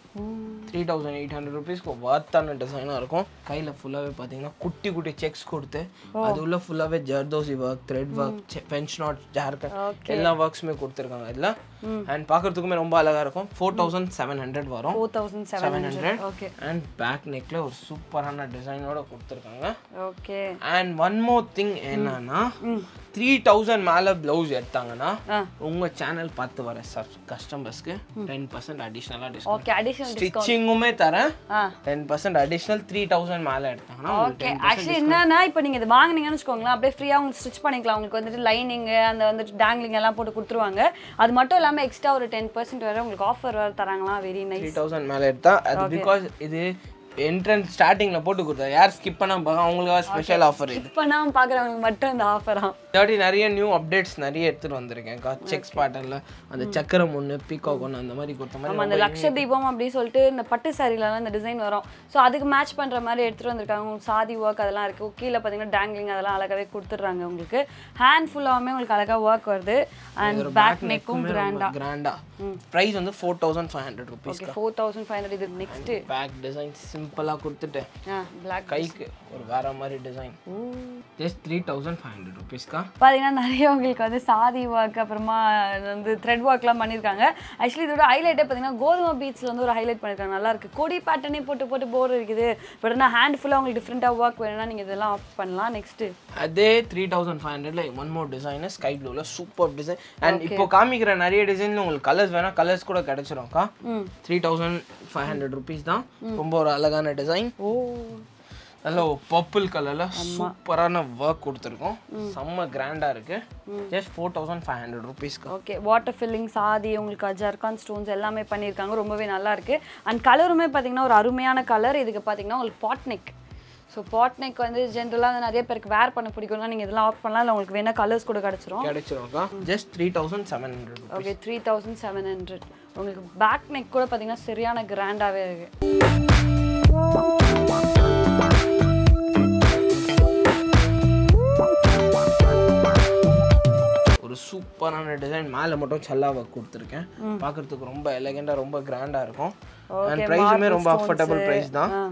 த்ரீ தௌசண்ட் எயிட் ஹண்ட்ரட் ருபீஸ்க்கு வர்த்தான டிசைனாக இருக்கும் கையில் ஃபுல்லாகவே பார்த்தீங்கன்னா குட்டி குட்டி செக்ஸ் கொடுத்து அது உள்ள ஃபுல்லாகவே ஜர்தோசி work thread work French knot ஜார்க்கண்ட் எல்லா ஒர்க்ஸுமே கொடுத்துருக்காங்க இதில் அண்ட் பார்க்கறதுக்குமே ரொம்ப அழகாக இருக்கும் ஃபோர் தௌசண்ட் செவன் ஹண்ட்ரட் வரும் four thousand seven seven hundred okay and back நெக்கில் ஒரு சூப்பரான டிசைனோட கொடுத்துருக்காங்க okay and one more thing என்னன்னா த்ரீ தௌசண்ட் மேலே ப்ளவுஸ் எடுத்தாங்கன்னா ஆ. உங்கள் சேனல் பார்த்து வர சப் கஸ்டமர்ஸ்க்கு டென் பர்சன்ட் அடிஷ்னலாக டிஸ்கவுண்ட் ஓகே அடிஷனல் ஸ்டிச்சிங்குமே தரேன் ஆ ten percent additional three thousand மேலே எடுத்தாங்கன்னா ஓகே ஆக்சுவலி என்னன்னா இப்போ நீங்கள் இது வாங்குனீங்கன்னு வச்சுக்கோங்களேன் அப்படியே ஃப்ரீயாக உங்களுக்கு ஸ்டிச் பண்ணிக்கலாம் உங்களுக்கு வந்துட்டு லைனிங்கு அந்த வந்துட்டு டேங்லிங் எல்லாம் போட்டு கொடுத்துருவாங்க அது மட்டும் இல்லாமல் எக்ஸ்ட்ரா ஒரு டென் பர்சன்ட் வரை உங்களுக்கு ஆஃபர் வர தராங்களாம் வெரி நைஸ் த்ரீ தௌசண்ட் மேலே எடுத்தா அது பிகாஸ் இது என்ட்ரன்ஸ் ஸ்டார்டிங்கில் போட்டு கொடுத்தா யார் ஸ்கிப் பண்ணாம பார்க்க அவங்களுக்காக ஸ்பெஷல் ஆஃபர் இது இப்போ நான் பார்க்குறவங்களுக்கு மட்டும் இந்த ஆஃபராம் இதாட்டி நிறைய நியூ அப்டேட்ஸ் நிறைய எடுத்துட்டு வந்திருக்கேன் செக்ஸ் பேட்டர்னில் அந்த சக்கரம் ஒன்று பீகாக் ஒன்று அந்த மாதிரி கொடுத்த மாதிரி நம்ம அந்த லக்ஷ தீபம் அப்படின்னு சொல்லிட்டு இந்த பட்டு சாரிலலாம் இந்த டிசைன் வரும் ஸோ அதுக்கு மேட்ச் பண்ணுற மாதிரி எடுத்துகிட்டு வந்திருக்காங்க உங்களுக்கு சாதி ஒர்க் அதெல்லாம் இருக்குது கீழே பார்த்தீங்கன்னா டேங்லிங் அதெல்லாம் அழகாவே கொடுத்துட்றாங்க உங்களுக்கு ஹேண்ட் ஃபுல்லாகவுமே உங்களுக்கு அழகாக ஒர்க் வருது அண்ட் பேக் நெக்கும் கிராண்டாக கிராண்டா ப்ரைஸ் வந்து four thousand five hundred rupees okay four thousand five hundred இது நெக்ஸ்ட்டு பேக் டிசைன் சிம்பிளாக கொடுத்துட்டு ஆ பிளாக் கைக்கு ஒரு வேற மாதிரி design just three thousand five hundred ருபீஸ்க்கா பார்த்தீங்கன்னா நிறைய உங்களுக்கு வந்து சாதி ஒர்க் அப்புறமா வந்து த்ரெட் ஒர்க்லாம் பண்ணியிருக்காங்க ஆக்சுவலி இதோட ஹைலைட்டே பார்த்தீங்கன்னா கோதுமை பீச்சில் வந்து ஒரு ஹைலைட் பண்ணியிருக்காங்க நல்லா இருக்கு கொடி பேட்டர்னே போட்டு போட்டு போர் இருக்குது பட் ஆனால் ஹேண்ட் ஃபுல்லாக உங்களுக்கு டிஃப்ரெண்ட்டாக ஒர்க் வேணும்னா நீங்கள் இதெல்லாம் ஆஃப் பண்ணலாம் நெக்ஸ்ட்டு அதே த்ரீ தௌசண்ட் ஃபைவ் ஹண்ட்ரட்ல ஒன் மோர் டிசைன் ஸ்கை ப்ளூவில் சூப்பர் டிசைன் அண்ட் இப்போ காமிக்கிற நிறைய டிசைன்ல உங்களுக்கு கலர்ஸ் வேணா கலர்ஸ் கூட கிடைச்சிரும்க்கா ம் three thousand five hundred rupees தான் ரொம்ப ஒரு அழகான டிசைன் ஓ நல்ல ஒரு பர்பிள் கலர்ல சூப்பரான ஒர்க் கொடுத்துருக்கோம் செம்ம கிராண்டா இருக்கு just four thousand five hundred ருபீஸ்க்கு ஓகே வாட்டர் ஃபில்லிங் சாதி உங்களுக்கு ஜர்கான் ஸ்டோன்ஸ் எல்லாமே பண்ணியிருக்காங்க ரொம்பவே நல்லா இருக்கு அண்ட் கலருமே பார்த்தீங்கன்னா ஒரு அருமையான கலர் இதுக்கு பார்த்தீங்கன்னா உங்களுக்கு pot neck so pot neck வந்து ஜென்ரலாக வந்து நிறைய பேருக்கு வேர் பண்ண பிடிக்கும்னா நீங்கள் இதெல்லாம் ஆஃப் பண்ணலாம் இல்லை உங்களுக்கு வேணா கலர்ஸ் கூட கிடச்சிரும் கிடைச்சிரும்க்கா just three thousand seven hundred okay three thousand seven hundred உங்களுக்கு பேக் நெக் கூட பார்த்தீங்கன்னா சரியான கிராண்டாகவே இருக்குது ஒரு சூப்பரான டிசைன் மேலே மட்டும் சல்லா ஒர்க் கொடுத்துருக்கேன் பார்க்கறதுக்கு ரொம்ப எலகெண்டாக ரொம்ப கிராண்டாக இருக்கும் அண்ட் ப்ரைஸுமே ரொம்ப அஃபோர்டபுள் ப்ரைஸ் தான் ஆ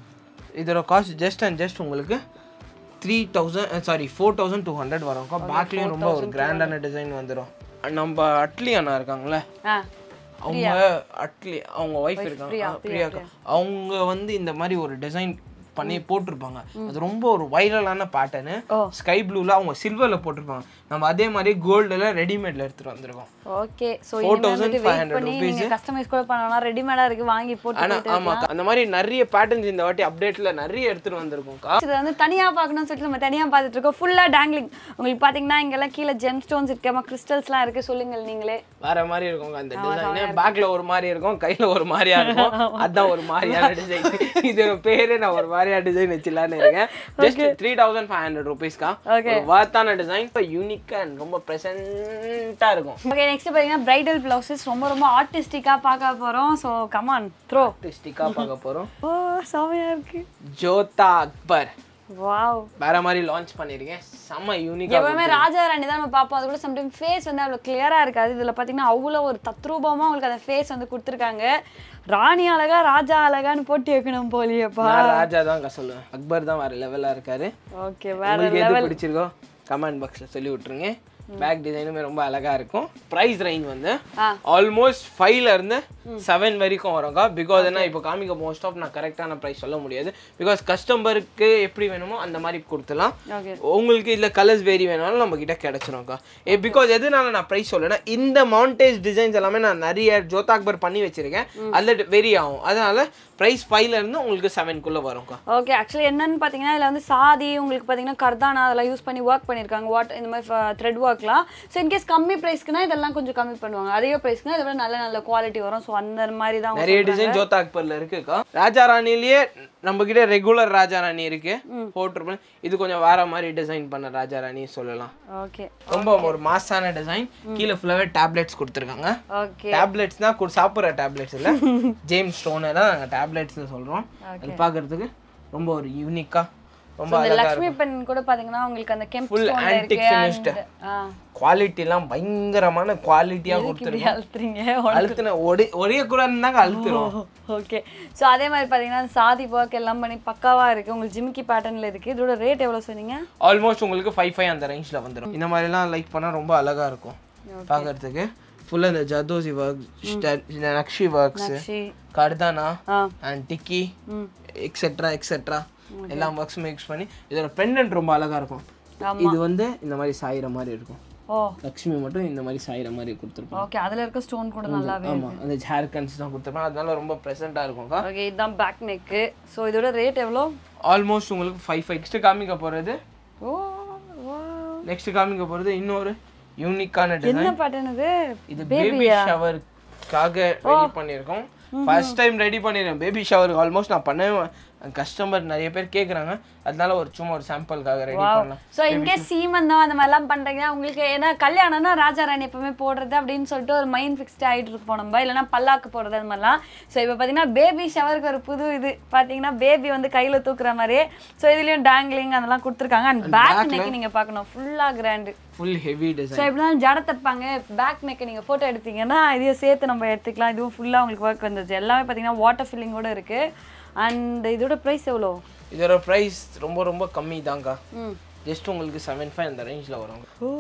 இதோட காஸ்ட் ஜஸ்ட் அண்ட் ஜஸ்ட் உங்களுக்கு three thousand sorry four thousand two hundred வரும்க்கா பேக்லேயும் ரொம்ப ஒரு கிராண்டான டிசைன் வந்துடும் நம்ம அட்லி அண்ணா இருக்காங்களே ஆ அவங்க அட்லி அவங்க ஒய்ஃப் இருக்காங்க ஆ, பிரியாக்கா அவங்க வந்து இந்த மாதிரி ஒரு டிசைன் பண்ணி போட்டிருப்பாங்க அது ரொம்ப ஒரு வைரலான பேட்டர்னு ஸ்கை ப்ளூல அவங்க சில்வர்ல போட்டிருப்பாங்க நம்ம அதே மாதிரி கோல்டுல ரெடிமேட்ல எடுத்துட்டு வந்திருக்கோம் ஓகே ஸோ 4,500 வெயிட் பண்ணி நீங்கள் கஸ்டமைஸ் கூட பண்ணலாம் ரெடிமேடாக இருக்குது வாங்கி போட்டு ஆனா ஆமாக்கா அந்த மாதிரி நிறைய பேட்டர்ன்ஸ் இந்த வாட்டி அப்டேட்ல நிறைய எடுத்துட்டு வந்திருக்கோம்க்கா இது வந்து தனியாக பார்க்கணும்னு சொல்லிட்டு நம்ம தனியாக பார்த்துட்டு இருக்கோம் ஃபுல்லாக டேங்லிங் உங்களுக்கு பார்த்தீங்கன்னா இங்கெல்லாம் கீழே ஜெம் ஸ்டோன்ஸ் இருக்கு கிறிஸ்டல்ஸ்லாம் இருக்குது சொல்லுங்கள் நீங்களே வேற மாதிரி இருக்கும்ங்க அந்த டிசைன் பேக்ல ஒரு மாதிரி இருக்கும் கையில ஒரு மாதிரியா இருக்கும் அதான் ஒரு மாதிரியான டிசைன் இது பேரே நான் ஒரு மாதிரியா டிசைன் வச்சிடலான்னு இருக்கேன் just three thousand five hundred ருபீஸ்க்கா ஒரு வாத்தான டிசைன் இப்போ யூனிக்கா அண்ட் ரொம்ப ப்ரெசென்ட்டா இருக்கும் ஓகே நெக்ஸ்ட் பார்த்தீங்கன்னா பிரைடல் ப்ளவுசஸ் ரொம்ப ரொம்ப ஆர்டிஸ்டிக்காக பார்க்க போகிறோம் ஸோ கமான் த்ரோ ஆர்டிஸ்டிக்கா பார்க்க போறோம் ஓ செமையாக இருக்கு ஜோதா அக்பர் வாவ் வேற மாதிரி லான்ச் பண்ணிருக்கேன் செம்ம யூனிக்கா எப்பவுமே ராஜா ராணி தான் நம்ம பார்ப்போம் அது கூட சம்டைம் ஃபேஸ் வந்து அவ்வளோ கிளியராக இருக்காது இதில் பார்த்தீங்கன்னா அவ்வளோ ஒரு தத்ரூபமாக உங்களுக்கு அந்த ஃபேஸ் வந்து கொடுத்துருக்காங்க ராணி அழகா ராஜா அழகான்னு போட்டி வைக்கணும் போலியப்பா நான் ராஜா தான் சொல்லுவேன் அக்பர் தான் வேற லெவலா இருக்காரு ஓகே வேற உங்களுக்கு எது பிடிச்சிருக்கோ கமெண்ட் பாக்ஸ்ல சொல்லி விட்டுருங்க பேக் டிசைனுமே ரொம்ப அழகா இருக்கும் பிரைஸ் ரேஞ்ச் வந்து ஆ. ஆல்மோஸ்ட் ஃபைவ்ல இருந்து செவன் வரைக்கும் வரும்க்கா பிகாஸ் என்ன இப்போ காமிக்க மோஸ்ட் ஆஃப் நான் கரெக்டான ப்ரைஸ் சொல்ல முடியாது பிகாஸ் கஸ்டமருக்கு எப்படி வேணுமோ அந்த மாதிரி கொடுத்துலாம் ஓகே உங்களுக்கு இதில் கலர்ஸ் வேரி வேணாலும் நம்ம கிட்ட கிடைச்சிரும்க்கா ஏ பிகாஸ் எதனால நான் ப்ரைஸ் சொல்லனா இந்த மவுண்டேஜ் டிசைன்ஸ் எல்லாமே நான் நிறைய ஜோத் அக்பர் பண்ணி வச்சிருக்கேன் அதில் வெரி ஆகும் அதனால ப்ரைஸ் ஃபைவ்ல இருந்து உங்களுக்கு செவன்குள்ளே வரும்க்கா ஓகே ஆக்சுவலி என்னன்னு பார்த்தீங்கன்னா இதில் வந்து சாதி உங்களுக்கு பார்த்தீங்கன்னா கர்தானா அதெல்லாம் யூஸ் பண்ணி ஒர்க் பண்ணியிருக்காங்க வாட் இந்த மாதிரி த்ரெட் ஒர்க்லாம் ஸோ இன்கேஸ் கம்மி ப்ரைஸ்க்குனா இதெல்லாம் கொஞ்சம் கம்மி பண்ணுவாங்க அதே ப்ரைஸ்க்குனா இதை விட நல்ல நல்ல குவாலிட்டி வரும் ஸோ அந்த மாதிரி தான் அவங்க நிறைய டிசைன் ஜோத் அக்பர்ல இருக்குக்கா ராஜா ராணிலேயே நம்ம கிட்ட ரெகுலர் ராஜா ராணி இருக்கு போட்டிருப்பேன் இது கொஞ்சம் வேற மாதிரி டிசைன் பண்ண ராஜா ராணி சொல்லலாம் ஓகே ரொம்ப ஒரு மாசான டிசைன் கீழே ஃபுல்லாவே டேப்லெட்ஸ் கொடுத்துருக்காங்க ஓகே டேப்லெட்ஸ் தான் கு- சாப்பிடுற டேப்லெட்ஸ் இல்ல ஜேம்ஸ் ஸ்டோனை தான் நாங்கள் டேப்லெட்ஸ்னு சொல்றோம் அது பார்க்கிறதுக்கு ரொம்ப ஒரு யூனிக்கா ரொம்ப இந்த அழகா லக்ஷ்மி பென் கூட பார்த்தீங்கன்னா உங்களுக்கு அந்த கெம்ப் Full ஸ்டோன்ல antique இருக்கு finished. and- ஆ குவாலிட்டி எல்லாம் பயங்கரமான குவாலிட்டியா இப்படி கொடுத்துருக்கோம் அழுத்துறீங்க அழுத்தின ஒரே ஒரே கூட இருந்தாங்க அழுத்துரும் ஓகே ஸோ அதே மாதிரி பார்த்தீங்கன்னா சாதி ஒர்க் எல்லாம் பண்ணி பக்காவா இருக்கு உங்களுக்கு ஜிமிக்கி பேட்டர்ன்ல இருக்கு இதோட ரேட் எவ்வளோ சொன்னீங்க ஆல்மோஸ்ட் உங்களுக்கு ஃபைவ் ஃபைவ் அந்த ரேஞ்சில் வந்துடும் இந்த மாதிரிலாம் லைக் பண்ணால் ரொம்ப அழகா இருக்கும் பார்க்கறதுக்கு ஃபுல்லாக இந்த ஜதோசி ஒர்க் நக்ஷி ஒர்க்ஸ் சி கர்தானா ஆ அண்ட் டிக்கி ம் எக்ஸெட்ரா எக்ஸெட்ரா எல்லா ஒர்க்ஸ் மிக்ஸ் பண்ணி இதோட பெண்டன்ட் ரொம்ப அழகா இருக்கும் ஆமா. இது வந்து இந்த மாதிரி சாயிற மாதிரி இருக்கும் ஓ லக்ஷ்மி மட்டும் இந்த மாதிரி சாயிற மாதிரி கொடுத்துருப்போம் ஓகே அதுல இருக்க ஸ்டோன் கூட நல்லாவே ஆமா அந்த ஹேர் கன்ஸ் தான் கொடுத்துருப்பேன் அதனால ரொம்ப ப்ரெசென்ட்டாக இருக்கும்க்கா ஓகே இதுதான் பேக் நெக்கு ஸோ இதோட ரேட் எவ்வளோ ஆல்மோஸ்ட் உங்களுக்கு ஃபைவ் ஃபைவ் நெக்ஸ்ட் காமிக்க போறது ஓ ஓ நெக்ஸ்ட் காமிக்க போறது இன்னொரு யூனிக்கான டிசைன் என்ன பேட்டர்ன் இது இது பேபி ஷவருக்காக ரெடி பண்ணியிருக்கோம் ஃபர்ஸ்ட் டைம் ரெடி பண்ணிருக்கேன் பேபி ஷவருக்கு ஆல்மோஸ்ட் நான் பண்ணவே கஸ்டமர் நிறைய பேர் கேட்குறாங்க அதனால ஒரு சும்மா ஒரு சாம்பிளுக்காக ரெடி பண்ணலாம் ஸோ இன்கேஸ் சீமந்தம் அந்த மாதிரிலாம் பண்ணுறீங்கன்னா உங்களுக்கு ஏன்னா கல்யாணம்னா ராஜா ராணி எப்பவுமே போடுறது அப்படின்னு சொல்லிட்டு ஒரு மைண்ட் ஃபிக்ஸ்ட் ஆகிட்டு இருப்போம் நம்ம இல்லைன்னா பல்லாக்கு போடுறது அது மாதிரிலாம் ஸோ இப்போ பார்த்தீங்கன்னா பேபி ஷவருக்கு ஒரு புது இது பார்த்தீங்கன்னா பேபி வந்து கையில் தூக்குற மாதிரியே ஸோ இதுலேயும் டேங்லிங் அதெல்லாம் கொடுத்துருக்காங்க அண்ட் பேக் நெக் நீங்கள் பார்க்கணும் ஃபுல்லாக grand full heavy so design எப்படினாலும் ஜட தைப்பாங்க பேக் நெக்கை நீங்கள் ஃபோட்டோ எடுத்தீங்கன்னா இதையும் சேர்த்து நம்ம எடுத்துக்கலாம் இதுவும் ஃபுல்லாக உங்களுக்கு ஒர்க் வந்துச்சு எல்லாமே பார்த்தீங்கன்னா வாட்டர் ஃபில்லிங்கோட இருக்குது அண்ட் இதோட ப்ரைஸ் எவ்வளோ இதோட ப்ரைஸ் ரொம்ப ரொம்ப கம்மி தாங்க்கா ம் ஜஸ்ட் உங்களுக்கு செவன் ஃபைவ் அந்த ரேஞ்சில் வரும் ஓ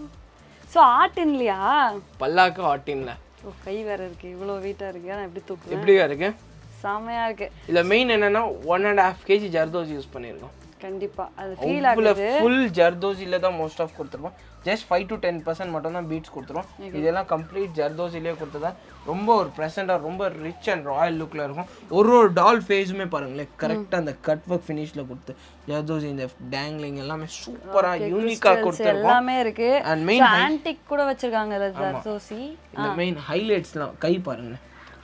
ஸோ ஆர்ட் இல்லையா பல்லாக்கு ஹாட்டின்ல ஓ கை வேற இருக்கு இவ்வளோ வெயிட்டாக இருக்கு நான் எப்படி தூக்குவேன் எப்படியா இருக்கு செமையா இருக்கு இதில் மெயின் என்னன்னா ஒன் அண்ட் ஹாஃப் கேஜி ஜர்தோஸ் யூஸ் பண்ணியிருக்கோம் கண்டிப்பா அது ஃபீல் அவ்வளோ ஆகுது ஃபுல் ஜர்தோசில தான் மோஸ்ட் ஆஃப் கொடுத்துருப்போம் just five to ten percent மட்டும் தான் பீட்ஸ் கொடுத்துருவோம் இதெல்லாம் கம்ப்ளீட் ஜர்தோசிலே கொடுத்ததா ரொம்ப ஒரு ப்ரெசென்ட்டாக ரொம்ப ரிச் அண்ட் ராயல் லுக்கில் இருக்கும் ஒரு ஒரு டால் ஃபேஸுமே பாருங்களேன் கரெக்டாக அந்த கட் ஒர்க் ஃபினிஷில் கொடுத்து ஜர்தோசி இந்த டேங்லிங் எல்லாமே சூப்பராக யூனிக்காக கொடுத்துருக்கோம் எல்லாமே இருக்கு அண்ட் மெயின் ஆன்டிக் கூட வச்சிருக்காங்க இதுல ஜர்தோசி இந்த மெயின் ஹைலைட்ஸ்லாம் கை பாருங்க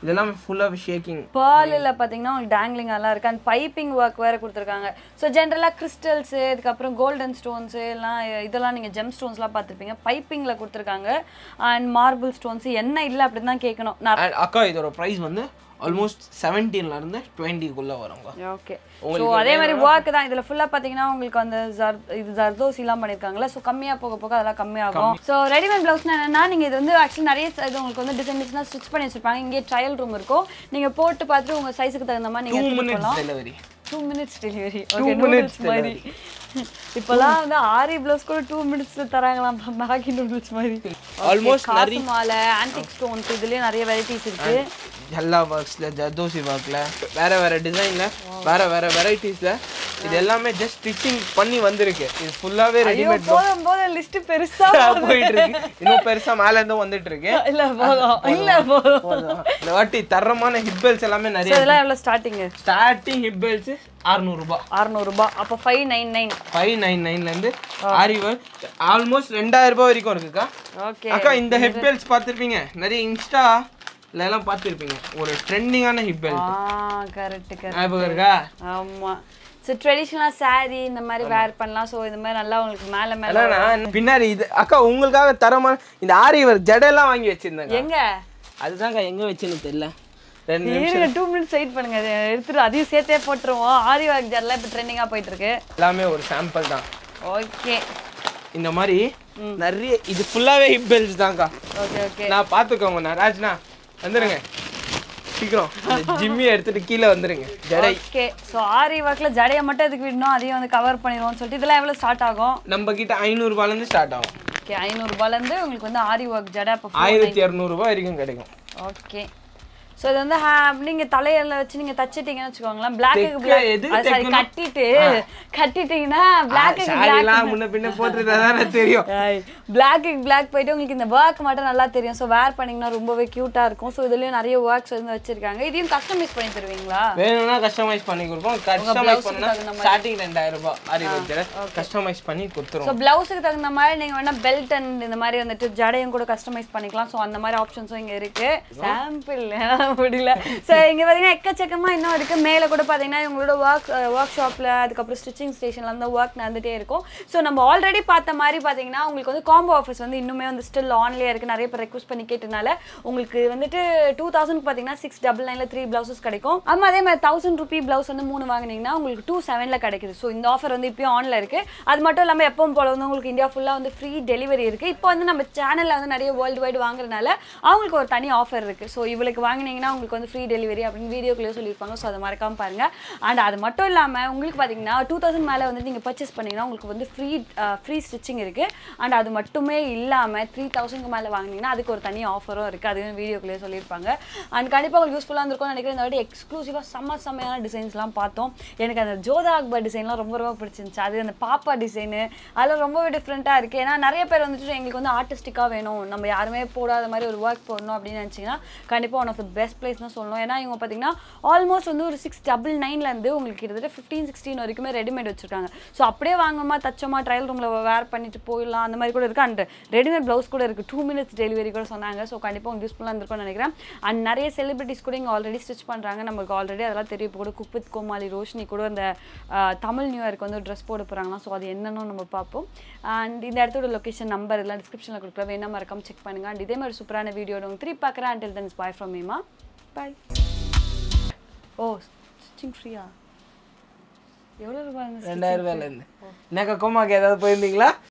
இதெல்லாம் ஃபுல்லாக ஷேக்கிங் பேர்லில் பார்த்தீங்கன்னா உங்களுக்கு டேங்லிங் எல்லாம் இருக்குது அண்ட் பைப்பிங் ஒர்க் வேறு கொடுத்துருக்காங்க ஸோ ஜென்ரலாக கிறிஸ்டல்ஸு இதுக்கப்புறம் கோல்டன் ஸ்டோன்ஸு எல்லாம் இதெல்லாம் நீங்கள் ஜெம் ஸ்டோன்ஸ்லாம் பார்த்துருப்பீங்க பைப்பிங்கில் கொடுத்துருக்காங்க அண்ட் மார்பிள் ஸ்டோன்ஸ் என்ன இல்லை அப்படின்னு தான் கேட்கணும் நான் அக்கா இதோட ப்ரைஸ் வந்து ஆல்மோஸ்ட் செவன்டீன்லேருந்து டுவெண்ட்டிக்குள்ளே வருங்க ஓகே ஸோ அதே மாதிரி ஒர்க் தான் இதில் ஃபுல்லாக பார்த்தீங்கன்னா உங்களுக்கு அந்த ஜர் இது ஜர்தோசிலாம் பண்ணியிருக்காங்களா ஸோ கம்மியாக போக போக அதெல்லாம் கம்மியாகும் ஸோ ரெடிமேட் ப்ளவுஸ்னா என்னன்னா நீங்கள் இது வந்து ஆக்சுவலி நிறைய size இது உங்களுக்கு வந்து டிசைன் டிசைனாக ஸ்டிச் பண்ணி வச்சிருப்பாங்க இங்கே ட்ரையல் ரூம் இருக்கும் நீங்கள் போட்டு பார்த்துட்டு உங்கள் சைஸுக்கு தகுந்த மாதிரி டூ நீங்கள் minutes delivery two minutes delivery okay noodles மாதிரி இப்போலாம் வந்து ஆரி ப்ளவுஸ் கூட டூ மினிட்ஸ்ல தராங்களாம் மேகி நூடுல்ஸ் மாதிரி ஆல்மோஸ்ட் காசு மாலை ஆன்டிக் ஸ்டோன்ஸ் இதுலயே நிறைய வெரைட்டிஸ் இருக்கு எல்லா ஒர்க்ஸில் ஜர்தோசி ஒர்க்கில் வேறு வேறு டிசைனில் வேறு வேறு வெரைட்டிஸில் இது எல்லாமே ஜஸ்ட் ஸ்டிச்சிங் பண்ணி வந்திருக்கு இது ஃபுல்லாகவே ஐயோ ரெடிமேட் போதும் போதும் லிஸ்ட் பெருசா போயிட்டு இருக்கு இன்னும் பெருசாக மேலேருந்து வந்துட்டு இருக்கு இல்ல போதும் இல்ல போதும் போதும். இந்த வாட்டி தரமான ஹிப் பெல்ட்ஸ் எல்லாமே So, நிறைய இதெல்லாம் எவ்வளவு ஸ்டார்டிங் ஸ்டார்டிங் ஹிப் பெல்ட்ஸ் அறுநூறுபா அறுநூறுபா அப்போ five nine nine five nine நைன்லேருந்து ஆரி ஒர்க் ஆல்மோஸ்ட் ரெண்டாயிரம் ரூபாய் வரைக்கும் இருக்குக்கா ஓகே அக்கா இந்த ஹிப் பெல்ட்ஸ் பார்த்துருப்பீங்க நிறைய இன்ஸ்டா எல்லாம் பார்த்துருப்பீங்க ஒரு ட்ரெண்டிங்கான ஹிப் பெல்ட் ஆ கரெக்ட் கரெக்ட் ஞாபகம் இருக்கா ஆமா ஸோ ட்ரெடிஷ்னலாக saree இந்த மாதிரி வேர் பண்ணலாம் ஸோ இந்த மாதிரி நல்லா உங்களுக்கு மேலே மேலே அதான் நான் பின்னாடி இது அக்கா உங்களுக்காக தரமான இந்த ஆரி ஒர்க் ஜடையெல்லாம் வாங்கி வச்சிருந்தேங்க எங்க அதுதான்க்கா எங்க வச்சுன்னு தெரியல ரெண்டு நிமிஷம் இருங்க டூ மினிட்ஸ் வெயிட் பண்ணுங்க அதை எடுத்துட்டு அதையும் சேர்த்தே போட்டுருவோம் ஆரி ஒர்க் ஜெல்லாம் இப்போ ட்ரெண்டிங்காக போயிட்டு இருக்கு எல்லாமே ஒரு சாம்பிள் தான் ஓகே இந்த மாதிரி நிறைய இது ஃபுல்லாவே ஹிப் பெல்ட்ஸ் தான்க்கா ஓகே ஓகே நான் பார்த்துக்கோங்க நான் ராஜ்னா வந்துருங்க சீக்கிரம் இந்த ஜிம்மி எடுத்துட்டு கீழே வந்துருங்க ஜடை ஓகே ஸோ ஆரி ஒர்க்கில் ஜடையை மட்டும் எதுக்கு விடணும் அதையும் வந்து கவர் பண்ணிடுவோம்னு சொல்லிட்டு இதெல்லாம் எவ்வளோ ஸ்டார்ட் ஆகும் நம்ம கிட்ட ஐநூறுபாலேருந்து ஸ்டார்ட் ஆகும் ஓகே ஐநூறுரூபாலேருந்து உங்களுக்கு வந்து ஆரி ஒர்க் ஜடை அப்போ ஆயிரத்தி இரநூறுபா வரைக்கும் கிடைக்கும் ஓகே ஸோ இது வந்து ha- நீங்க தலையில வச்சு நீங்க தச்சிட்டீங்கன்னு வச்சுக்கோங்களேன் பிளாக்கு தெக்க எது பிளாக் சாரி தைக்கணும்? கட்டிட்டு கட்டிட்டீங்கன்னா பிளாக்கு சாரிலாம் முன்ன பின்ன போட்டுருந்தா தானே தெரியும் பிளாக்கு பிளாக் போயிட்டு உங்களுக்கு இந்த ஒர்க் மட்டும் நல்லா தெரியும் ஸோ வேர் பண்ணீங்கன்னா ரொம்பவே க்யூட்டாக இருக்கும் ஸோ இதுலயும் நிறைய ஒர்க்ஸ் வந்து வச்சிருக்காங்க இதையும் கஸ்டமைஸ் பண்ணி தருவீங்களா வேணும்னா கஸ்டமைஸ் பண்ணி கொடுப்போம் கஸ்டமைஸ் blouse-க்கு பண்ணா தகுந்த மாதிரி. ஸ்டார்டிங் ரெண்டாயிரம் ரூபாய் ஆரி வச்சு கஸ்டமைஸ் பண்ணி கொடுத்துருவோம் ஸோ பிளவுஸுக்கு தகுந்த மாதிரி நீங்க வேணா பெல்ட் அண்ட் இந்த மாதிரி வந்துட்டு ஜடையும் கூட கஸ்டமைஸ் பண்ணிக்கலாம் ஸோ அந்த மாதிரி ஆப்ஷன்ஸும் இங்க இருக்கு சாம்பிள் முடியல ஸோ இங்க பாத்தீங்கன்னா எக்கச்சக்கமா இன்னும் இருக்கு மேல கூட பாத்தீங்கன்னா இவங்களோட ஒர்க் ஒர்க் ஷாப்ல அதுக்கப்புறம் ஸ்டிச்சிங் ஸ்டேஷன்ல இருந்து ஒர்க் நடந்துட்டே இருக்கும் ஸோ நம்ம ஆல்ரெடி பார்த்த மாதிரி பாத்தீங்கன்னா உங்களுக்கு வந்து காம்போ ஆஃபர்ஸ் வந்து இன்னுமே வந்து ஸ்டில் ஆன்லேயே இருக்கு நிறைய பேர் ரெக்வஸ்ட் பண்ணி கேட்டனால உங்களுக்கு வந்துட்டு டூ தௌசண்ட் பார்த்தீங்கன்னா சிக்ஸ் டபுள் நைனில் த்ரீ ப்ளவுசஸ் கிடைக்கும் ஆமா அதே மாதிரி தௌசண்ட் ருபி ப்ளவுஸ் வந்து மூணு வாங்குனீங்கன்னா உங்களுக்கு டூ செவனில் கிடைக்குது ஸோ இந்த ஆஃபர் வந்து இப்பயும் ஆன்ல இருக்கு அது மட்டும் இல்லாமல் எப்பவும் போல வந்து உங்களுக்கு இந்தியா ஃபுல்லாக வந்து ஃப்ரீ டெலிவரி இருக்கு இப்போ வந்து நம்ம சேனலில் வந்து நிறைய வேர்ல்டு வைடு வாங்குறதுனால அவங்களுக்கு ஒரு தனி ஆஃபர் இருக்கு ஸோ இவளுக்கு வாங்குனீங்கன்னா உங்களுக்கு வந்து ஃப்ரீ டெலிவரி அப்படின்னு வீடியோக்குள்ளேயே சொல்லியிருப்பாங்க ஸோ அதை மறக்காம பாருங்க அண்ட் அது மட்டும் இல்லாமல் உங்களுக்கு பார்த்தீங்கன்னா டூ தௌசண்ட் மேலே வந்து நீங்கள் பர்ச்சேஸ் பண்ணீங்கன்னா உங்களுக்கு வந்து ஃப்ரீ ஃப்ரீ ஸ்டிச்சிங் இருக்கு அண்ட் அது மட்டுமே இல்லாமல் த்ரீ தௌசண்ட்க்கு மேலே வாங்குனீங்கன்னா அதுக்கு ஒரு தனி ஆஃபரும் இருக்கு அதுவும் வீடியோக்குள்ளேயே சொல்லியிருப்பாங்க அண்ட் கண்டிப்பாக உங்களுக்கு யூஸ்ஃபுல்லாக இருந்திருக்கும்னு நினைக்கிறேன் இந்த வாட்டி எக்ஸ்க்ளூசிவாக செம்ம செம்மையான டிசைன்ஸ்லாம் பார்த்தோம் எனக்கு அந்த ஜோதா அக்பர் டிசைன்லாம் ரொம்ப ரொம்ப பிடிச்சிருந்துச்சு அது அந்த பாப்பா டிசைனு அதெல்லாம் ரொம்பவே டிஃப்ரெண்ட்டாக இருக்குது ஏன்னா நிறைய பேர் வந்துட்டு எங்களுக்கு வந்து ஆர்டிஸ்டிக்காக வேணும் நம்ம யாருமே போடாத மாதிரி ஒரு ஒர்க் போடணும் அப்படின்னு நினச்சிங்கன்னா கண்டிப்பாக one of the best place தான் சொல்லணும் ஏன்னா இவங்க பார்த்தீங்கன்னா ஆல்மோஸ்ட் வந்து ஒரு சிக்ஸ் டபுள் நைன்லேருந்து உங்களுக்கு கிட்டத்தட்ட ஃபிஃப்டீன் சிக்ஸ்டீன் வரைக்குமே ரெடிமேட் வச்சிருக்காங்க ஸோ அப்படியே வாங்கம்மா தச்சோமா ட்ரையல் ரூமில் வேர் பண்ணிட்டு போயிடலாம் அந்த மாதிரி கூட இருக்குது அண்ட் ரெடிமேட் ப்ளவுஸ் கூட இருக்குது டூ மினிட்ஸ் டெலிவரி கூட சொன்னாங்க ஸோ கண்டிப்பாக உங்களுக்கு யூஸ்ஃபுல்லாக இருந்திருக்கும்னு நினைக்கிறேன் அண்ட் நிறைய செலிபிரிட்டிஸ் கூட இங்கே ஆல்ரெடி ஸ்டிச் பண்ணுறாங்க நமக்கு ஆல்ரெடி அதெல்லாம் தெரியும் இப்போ கூட குக் வித் கோமாளி ரோஷினி கூட இந்த ஆஹ், தமிழ் நியூ இயர்க்கு வந்து ட்ரெஸ் போட போகிறாங்களாம் ஸோ அது என்னன்னு நம்ம பார்ப்போம் அண்ட் இந்த இடத்தோட லொக்கேஷன் நம்பர் எல்லாம் டிஸ்கிரிப்ஷனில் கொடுக்குற வேணா மறக்காம செக் பண்ணுங்க அண்ட் இதே மாதிரி சூப்பரான வீடியோ உங்களுக்கு திருப்பி பார்க்குறேன் அண்டில் தென்ஸ் பாய் ஃப்ரம் மீமா பாய் ஓ ஸ்டிச்சிங் ஃப்ரீயா எவ்வளோ ரூபாய் ரெண்டாயிரம் ரூபாயிலேருந்து என்னக்கா கோமாக்கு ஏதாவது போயிருந்தீங்களா